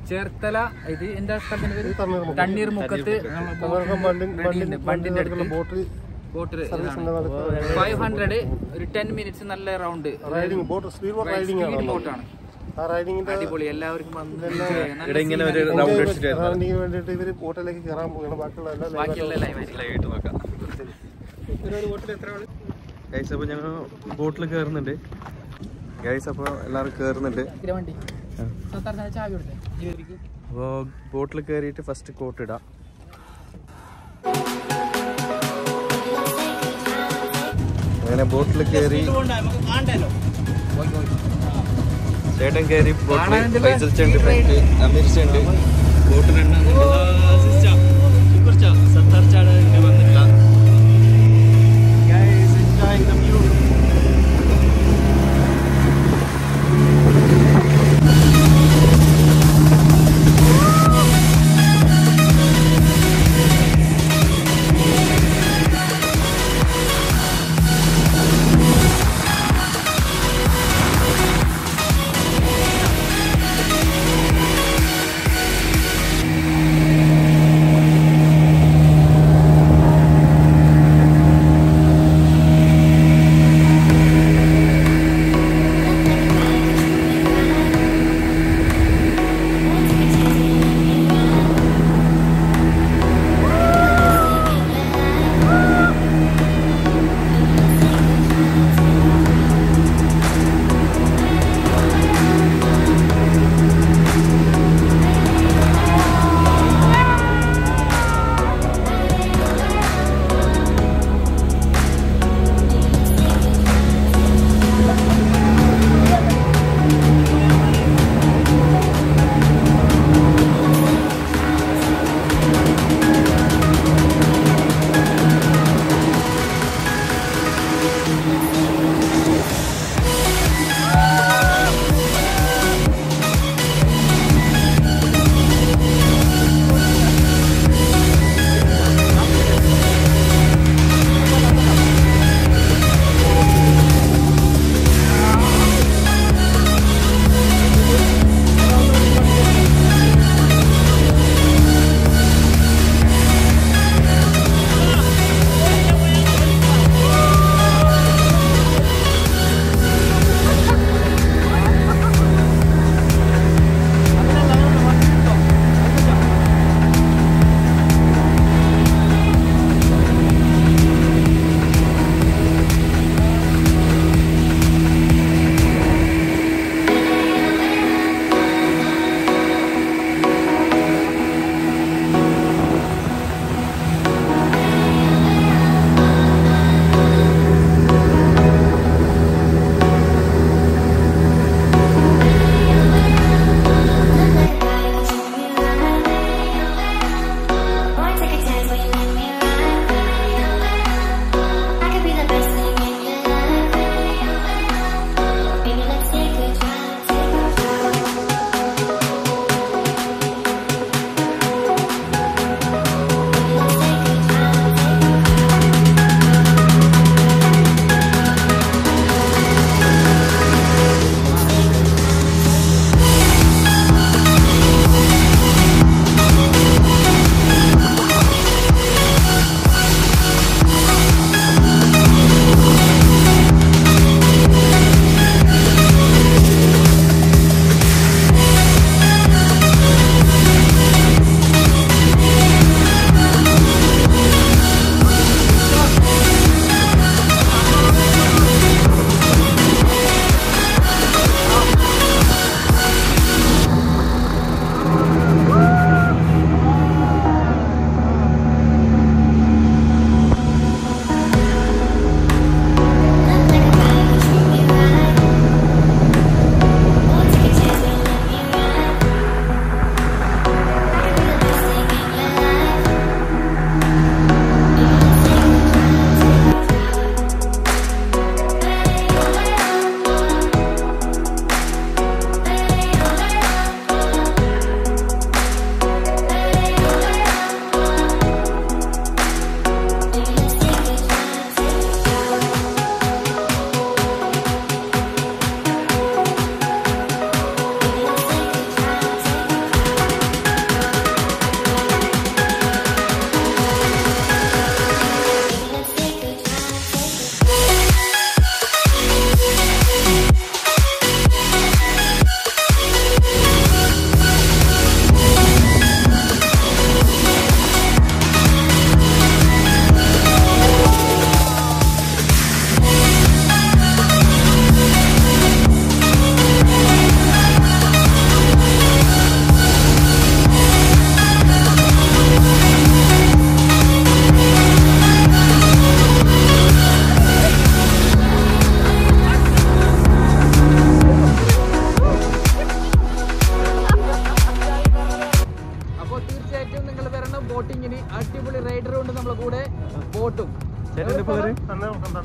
ചേർത്തല ഇത് എന്താ സ്ഥലത്തിന്റെ പേര് തണ്ണീർമുക്കം. തണ്ണീർമുക്കത്ത് തണ്ണീർമുക്കം ബണ്ടിൻ- റെഡിയുണ്ട്. ബണ്ടിൻ- ബണ്ടിന്റെ ബണ്ടിന്റെ അടുത്ത് ബോട്ട് ബോട്ട് സർവീസിന്റെ നടക്ക് ഫൈവ് ഹൺഡ്രഡ് ഒരു ടെൻ മിനിറ്റ്സ് നല്ല round riding boat speed boat riding ആണ് ഉള്ളത്. ബോട്ടാണ് ആ റൈഡിങ്ങിന്റെ അടിപൊളി എല്ലാവർക്കും വന്ന് നല്ല ഇവിടെ ഇങ്ങനെ ഒരു scene റൗണ്ട് അടിച്ചിട്ട് റൈഡിങ്ങിന് വേണ്ടിയിട്ട് ഇവര് ബോട്ടിലേക്ക് കയറാൻ പോവുകയാണ് ബാക്കിയുള്ള എല്ലാ ആണ്. ബാക്കിയുള്ള live ആയിരിക്കും. ലൈവായിട്ട് നോക്കാം ഗൈസ് അപ്പോൾ ഞങ്ങൾ ബോട്ടിൽ കയറുന്നുണ്ട് ഗൈസ് അപ്പോൾ എല്ലാവരും കയറുന്നുണ്ട് ഇതിലെ വണ്ടി സത്താർ ചാവി കൊടുത്തേ ജീവിതത്തിലേക്ക് അപ്പോൾ ബോട്ടിൽ കയറിയിട്ട് ഫസ്റ്റ് കോട്ട് ഇടാം അങ്ങനെ ബോട്ടിൽ കയറി ചേട്ടൻ കയറി ബോട്ടിൽ കാണാനെന്തില്ല? ഫൈസൽ ഫ്രണ്ട് അമീർ ഉണ്ട് ബോട്ടിലെണ്ണ വന്നിട്ടില്ല Guys, enjoying the view.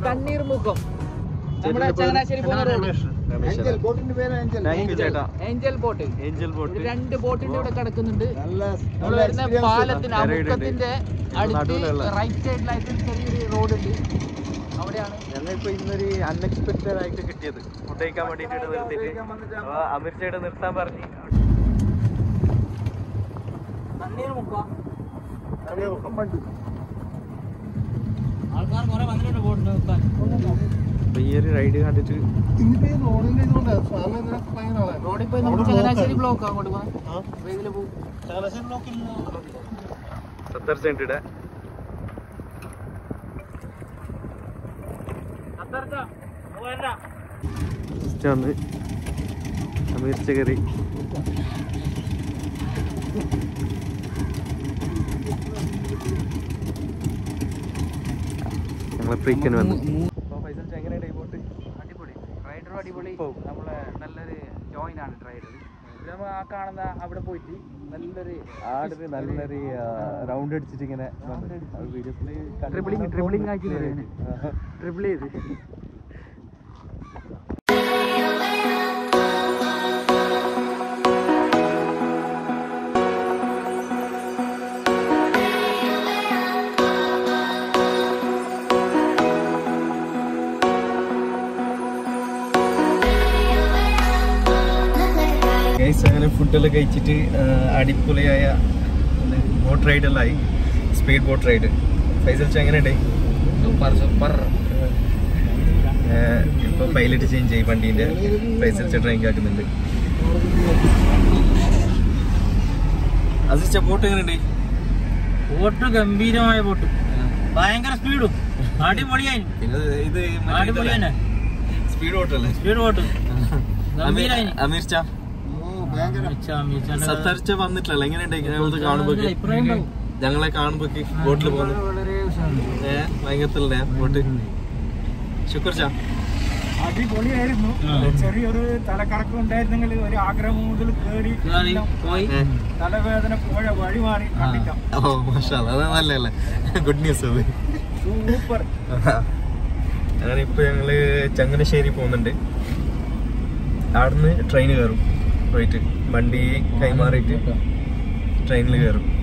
തണ്ണീർമുഖം നമ്മുടെ ചങ്ങനാശ്ശേരി പോകുന്ന റോഡ് രമേശ് താങ്ക് യു ചേട്ടാ ഏഞ്ചൽ ബോട്ട് ഏഞ്ചൽ ബോട്ട് ഒരു രണ്ട് ബോട്ടിന്റെ ഇവിടെ കിടക്കുന്നുണ്ട് നമ്മൾ വരുന്ന പാലത്തിന് അമുക്കത്തിന്റെ അടുത്ത് നടുവിലുള്ള. റൈറ്റ് സൈഡിലായിട്ട് ചെറിയൊരു റോഡ് ഉണ്ട് അവിടെയാണ് ഞങ്ങളിപ്പോ ഇന്നൊരു അൺഎക്സ്പെക്ടഡ് ആയിട്ട് കിട്ടിയത് ഫുഡ് കഴിക്കാൻ വേണ്ടിട്ട് നിർത്തിയിട്ട് അപ്പൊ അമീർ ചേട്ടൻ നിർത്താൻ പറഞ്ഞു തണ്ണീർമുക്കം ആൾക്കാർ കുറെ വന്നിട്ടുണ്ട് ബോട്ടിന് നിർത്താൻ അപ്പൊ ഈ ഒരു റൈഡ് കണ്ടിട്ട് ഇനിയിപ്പോ ഈ റോഡിന്റെ ഇതുകൊണ്ട് സാറിന് ഇതിനകത്ത് ഭയങ്കര ആളാണ്. റോഡിൽ പോയി നമുക്ക് ചങ്ങനാശ്ശേരി ബ്ലോക്ക് അങ്ങോട്ട് പോകാം ആ? ഇതില് പോകും ചങ്ങനാശ്ശേരി ബ്ലോക്കിൽ സത്തർ സെന്റ് ഇടാ ജസ്റ്റ് വന്ന് അമീർ ചകരി ഞങ്ങളെ ഫ്രീക്കൻ വന്നു എങ്ങനെയുണ്ട് ഈ ബോട്ട് അടിപൊളി റൈഡറും അടിപൊളി പോവും. നമ്മളെ നല്ലൊരു ജോയിൻ ആണ് റൈഡർ നമ്മൾ ആ കാണുന്ന അവിടെ പോയിട്ട് നല്ലൊരു ആടിന് നല്ലൊരു റൗണ്ട് അടിച്ചിട്ട് ഇങ്ങനെ Dribbling- dribbling ആക്കി തരുവാണ്. ട്രിപ്പിൾ ചെയ്ത് ഗൈസ് അങ്ങനെ ഫുഡെല്ലാം കഴിച്ചിട്ട് ആ, അടിപൊളിയായ ബോട്ട് റൈഡെല്ലാം ആയി സ്പീഡ് ബോട്ട് റൈഡ് ഫൈസൽ എങ്ങനെയുണ്ട് സൂപ്പർ സൂപ്പർ ഇപ്പോൾ പൈലറ്റ് ചേഞ്ച് ചെയ്യും വണ്ടീൻ്റെ ഫൈസൽ ഡ്രൈവിംഗ് ആക്കുന്നുണ്ട് അസിസ്റ്റ ബോട്ട് എങ്ങനെയുണ്ട് ബോട്ട് ഗംഭീരമായ ബോട്ട് ഭയങ്കര സ്പീഡും അടിപൊളിയായി പിന്നെ ഇത് അടിപൊളി തന്നെ സ്പീഡ് ബോട്ടല്ലേ സ്പീഡ് ബോട്ട് ഗംഭീരായി അമീർ ചാ സത്തർച്ച വന്നിട്ടില്ല എങ്ങനെയുണ്ട് ഞങ്ങളത് കാണുമ്പോ ഇപ്പഴേ ഉണ്ടാവും ഞങ്ങളെ കാണുമ്പോ ബോട്ടിൽ പോകുന്നു വളരെ ഏ ഭയങ്കരത്തിലല്ലേ ബോട്ട് ശുക്ർ ചാ അടിപൊളിയായിരുന്നു ചെറിയൊരു തലക്കറക്കം ഉണ്ടായിരുന്നെങ്കിൽ ഒരു ആഗ്രഹം മുതൽ കയറി കേറി പോയി ഏ. തലവേദന പോയ വഴി മാറി കണ്ടില്ല ഓ മാഷാ അത് നല്ലല്ലേ ഗുഡ് ന്യൂസ് അത് സൂപ്പർ അങ്ങനെ ഇപ്പൊ ഞങ്ങള് ചങ്ങനാശ്ശേരി പോകുന്നുണ്ട് അവിടുന്ന് ട്രെയിൻ കയറും പോയിട്ട് വണ്ടി കൈമാറിയിട്ട് ട്രെയിനിൽ കയറും